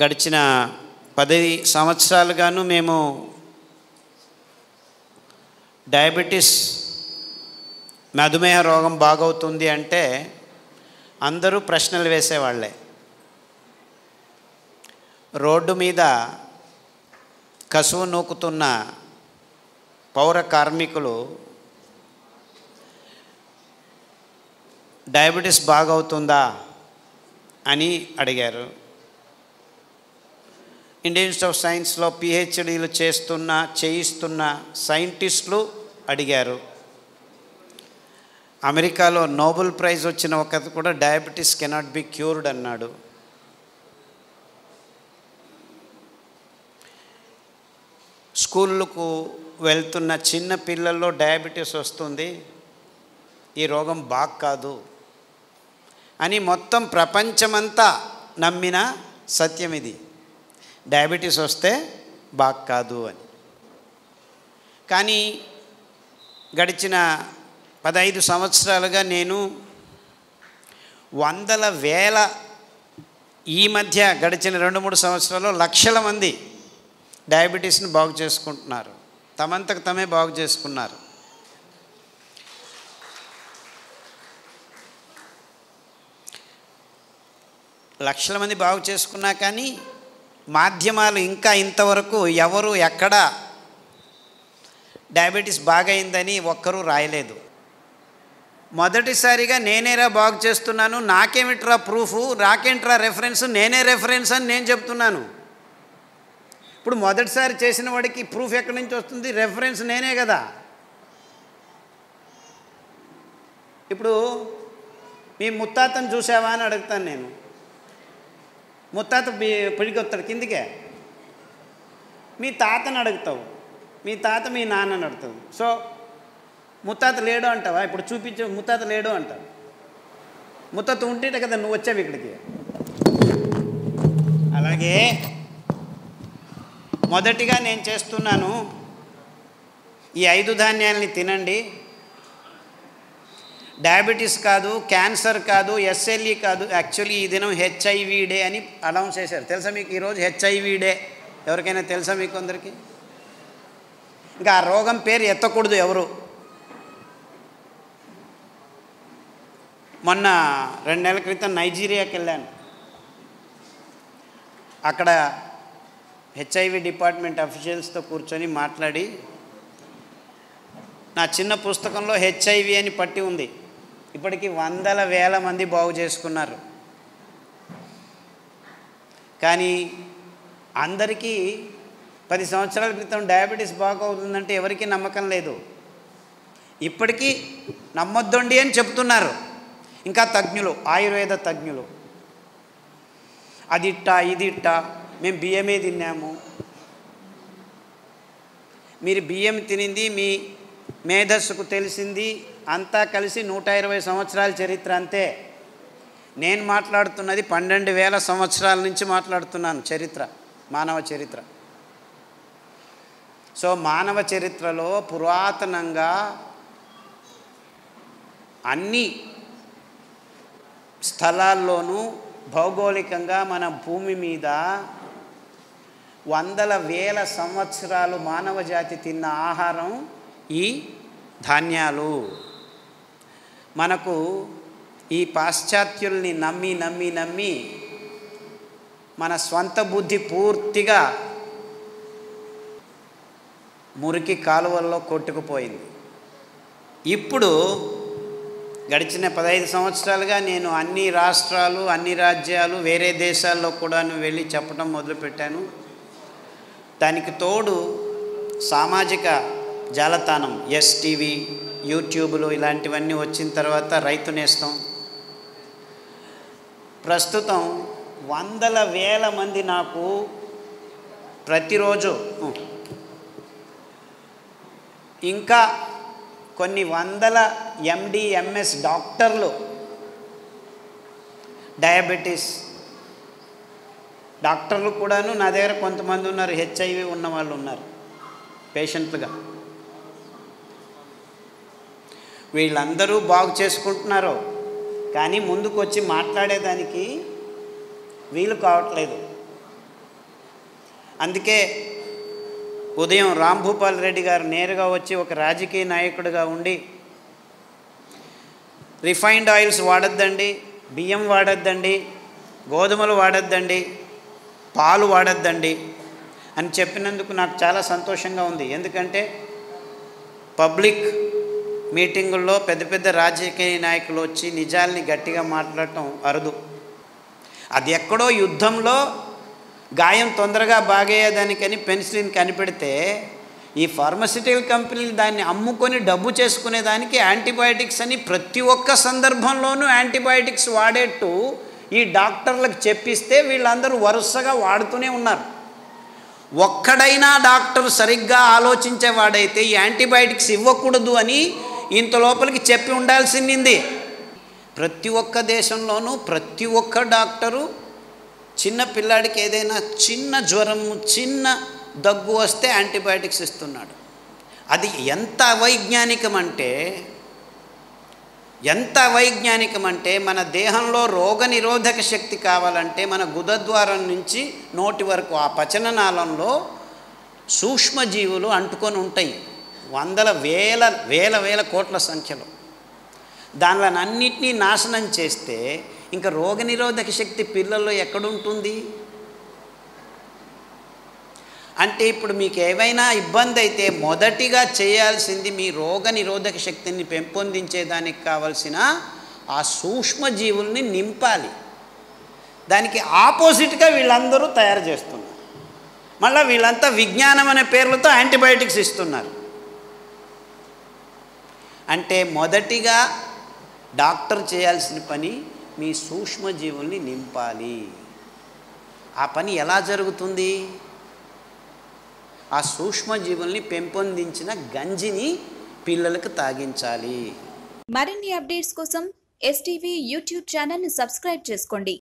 గడిచిన పది సంవత్సరాలుగాను మేము డయాబెటీస్ మధుమేహ రోగం బాగవుతుంది అంటే అందరూ ప్రశ్నలు వేసేవాళ్ళే రోడ్డు మీద కసువు నూకుతున్న పౌర కార్మికులు డయాబెటీస్ బాగవుతుందా అని అడిగారు ఇండియన్ ఇన్స్టిట్యూట్ ఆఫ్ సైన్స్లో పిహెచ్డీలు చేస్తున్న చేయిస్తున్న సైంటిస్టులు అడిగారు అమెరికాలో నోబెల్ ప్రైజ్ వచ్చిన ఒకటి కూడా డయాబెటీస్ కెనాట్ బి క్యూర్డ్ అన్నాడు స్కూళ్ళకు వెళ్తున్న చిన్న పిల్లల్లో డయాబెటీస్ వస్తుంది ఈ రోగం బాగ్ కాదు అని మొత్తం ప్రపంచమంతా నమ్మిన సత్యం ఇది డయాబెటీస్ వస్తే బాగ్ కాదు అని కానీ గడిచిన పదహైదు సంవత్సరాలుగా నేను వందల వేల ఈ మధ్య గడిచిన రెండు మూడు సంవత్సరాల్లో లక్షల మంది డయాబెటీస్ని బాగు చేసుకుంటున్నారు తమంతకు తమే బాగు చేసుకున్నారు లక్షల మంది బాగు చేసుకున్నా కానీ మాధ్యమాలు ఇంకా ఇంతవరకు ఎవరు ఎక్కడ డయాబెటీస్ బాగైందని ఒక్కరూ రాయలేదు మొదటిసారిగా నేనేరా బాగు చేస్తున్నాను నాకేమిట్రా ప్రూఫ్ నాకేంట్రా రెఫరెన్స్ నేనే రెఫరెన్స్ అని నేను చెప్తున్నాను ఇప్పుడు మొదటిసారి చేసిన వాడికి ప్రూఫ్ ఎక్కడి నుంచి వస్తుంది రెఫరెన్స్ నేనే కదా ఇప్పుడు మీ ముత్తాతను చూసావా అని అడుగుతాను నేను ముత్తాత పిడికొస్తాడు కిందికే మీ తాతను అడుగుతావు మీ తాత మీ నాన్నని అడుగుతావు సో ముత్తాత లేడు అంటావా ఇప్పుడు చూపించే ముత్తాత లేడు అంటావు ముత్తాత ఉంటేట కదా నువ్వు వచ్చావు ఇక్కడికి అలాగే మొదటిగా నేను చేస్తున్నాను ఈ ఐదు ధాన్యాలని తినండి డయాబెటీస్ కాదు క్యాన్సర్ కాదు ఎస్ఎల్ఈ కాదు యాక్చువల్లీ ఈ దినం హెచ్ఐవి డే అని అనౌన్స్ చేశారు తెలుసా మీకు ఈరోజు హెచ్ఐవి డే ఎవరికైనా తెలుసా మీకు అందరికీ ఇంకా ఆ రోగం పేరు ఎత్తకూడదు ఎవరు మొన్న రెండు నెలల క్రితం నైజీరియాకి వెళ్ళాను అక్కడ హెచ్ఐవి డిపార్ట్మెంట్ అఫీషియల్స్తో కూర్చొని మాట్లాడి నా చిన్న పుస్తకంలో హెచ్ఐవి అని పట్టి ఉంది ఇప్పటికి వందల వేల మంది బాగు చేసుకున్నారు కానీ అందరికీ పది సంవత్సరాల క్రితం డయాబెటీస్ బాగవుతుందంటే ఎవరికీ నమ్మకం లేదు ఇప్పటికీ నమ్మొద్దండి అని చెప్తున్నారు ఇంకా తజ్ఞులు ఆయుర్వేద తజ్ఞులు అది ఇట్టా ఇది ఇట్టా మేము బియ్యమే తిన్నాము మీరు బియ్యం తినింది మీ మేధస్సుకు తెలిసింది అంతా కలిసి నూట ఇరవై సంవత్సరాల చరిత్ర అంతే నేను మాట్లాడుతున్నది పన్నెండు వేల సంవత్సరాల నుంచి మాట్లాడుతున్నాను చరిత్ర మానవ చరిత్ర సో మానవ చరిత్రలో పురాతనంగా అన్ని స్థలాల్లోనూ భౌగోళికంగా మన భూమి మీద వందల వేల సంవత్సరాలు మానవ జాతి తిన్న ఆహారం ఈ ధాన్యాలు మనకు ఈ పాశ్చాత్యుల్ని నమ్మి నమ్మి నమ్మి మన స్వంత బుద్ధి పూర్తిగా మురికి కాలువల్లో కొట్టుకుపోయింది ఇప్పుడు గడిచిన పదహైదు సంవత్సరాలుగా నేను అన్ని రాష్ట్రాలు అన్ని రాజ్యాలు వేరే దేశాల్లో కూడా వెళ్ళి చెప్పడం మొదలుపెట్టాను దానికి తోడు సామాజిక జాలతానం ఎస్ టీవీ యూట్యూబ్లు ఇలాంటివన్నీ వచ్చిన తర్వాత రైతు నేస్తం ప్రస్తుతం వందల వేల మంది నాకు ప్రతిరోజు ఇంకా కొన్ని వందల ఎండి ఎంఎస్ డాక్టర్లు డయాబెటీస్ డాక్టర్లు కూడాను నా దగ్గర కొంతమంది ఉన్నారు హెచ్ఐవి ఉన్న వాళ్ళు ఉన్నారు పేషెంట్లుగా వీళ్ళందరూ బాగు చేసుకుంటున్నారు కానీ ముందుకు వచ్చి మాట్లాడేదానికి వీలు కావట్లేదు అందుకే ఉదయం రాంభూపాల్ రెడ్డి గారు నేరుగా వచ్చి ఒక రాజకీయ నాయకుడిగా ఉండి రిఫైన్డ్ ఆయిల్స్ వాడొద్దండి బియ్యం వాడొద్దండి గోధుమలు వాడొద్దండి పాలు వాడొద్దండి అని చెప్పినందుకు నాకు చాలా సంతోషంగా ఉంది ఎందుకంటే పబ్లిక్ మీటింగుల్లో పెద్ద పెద్ద రాజకీయ నాయకులు వచ్చి నిజాల్ని గట్టిగా మాట్లాడటం అరుదు అది ఎక్కడో యుద్ధంలో గాయం తొందరగా బాగయ్యేదానికని పెన్సిలిన్ కనిపెడితే ఈ ఫార్మసిటికల్ కంపెనీలు దాన్ని అమ్ముకొని డబ్బు చేసుకునేదానికి యాంటీబయాటిక్స్ అని ప్రతి ఒక్క సందర్భంలోనూ యాంటీబయాటిక్స్ వాడేట్టు ఈ డాక్టర్లకు చెప్పిస్తే వీళ్ళందరూ వరుసగా వాడుతూనే ఉన్నారు ఒక్కడైనా డాక్టర్ సరిగ్గా ఆలోచించేవాడైతే ఈ యాంటీబయాటిక్స్ ఇవ్వకూడదు అని ఇంత లోపలికి చెప్పి ఉండాల్సింది ప్రతి ఒక్క దేశంలోనూ ప్రతి ఒక్క డాక్టరు చిన్న పిల్లాడికి ఏదైనా చిన్న జ్వరము చిన్న దగ్గు వస్తే యాంటీబయాటిక్స్ ఇస్తున్నాడు అది ఎంత అవైజ్ఞానికం అంటే ఎంత అవైజ్ఞానికం అంటే మన దేహంలో రోగ నిరోధక శక్తి కావాలంటే మన గుదద్వారం నుంచి నోటి వరకు ఆ పచననాళంలో సూక్ష్మజీవులు అంటుకొని ఉంటాయి వందల వేల వేల వేల కోట్ల సంఖ్యలో దానిలో అన్నిటినీ నాశనం చేస్తే ఇంకా రోగనిరోధక శక్తి పిల్లల్లో ఎక్కడుంటుంది అంటే ఇప్పుడు మీకు ఏవైనా ఇబ్బంది అయితే మొదటిగా చేయాల్సింది మీ రోగ నిరోధక శక్తిని పెంపొందించేదానికి కావలసిన ఆ సూక్ష్మజీవుల్ని నింపాలి దానికి ఆపోజిట్గా వీళ్ళందరూ తయారు చేస్తున్నారు మళ్ళీ వీళ్ళంతా విజ్ఞానం అనే పేర్లతో యాంటీబయాటిక్స్ ఇస్తున్నారు అంటే మొదటిగా డాక్టర్ చేయాల్సిన పని మీ సూక్ష్మజీవుల్ని నింపాలి ఆ పని ఎలా జరుగుతుంది ఆ సూక్ష్మజీవుల్ని పెంపొందించిన గంజిని పిల్లలకు తాగించాలి మరిన్ని అప్డేట్స్ కోసం ఎస్టీవీ యూట్యూబ్ ఛానల్ని సబ్స్క్రైబ్ చేసుకోండి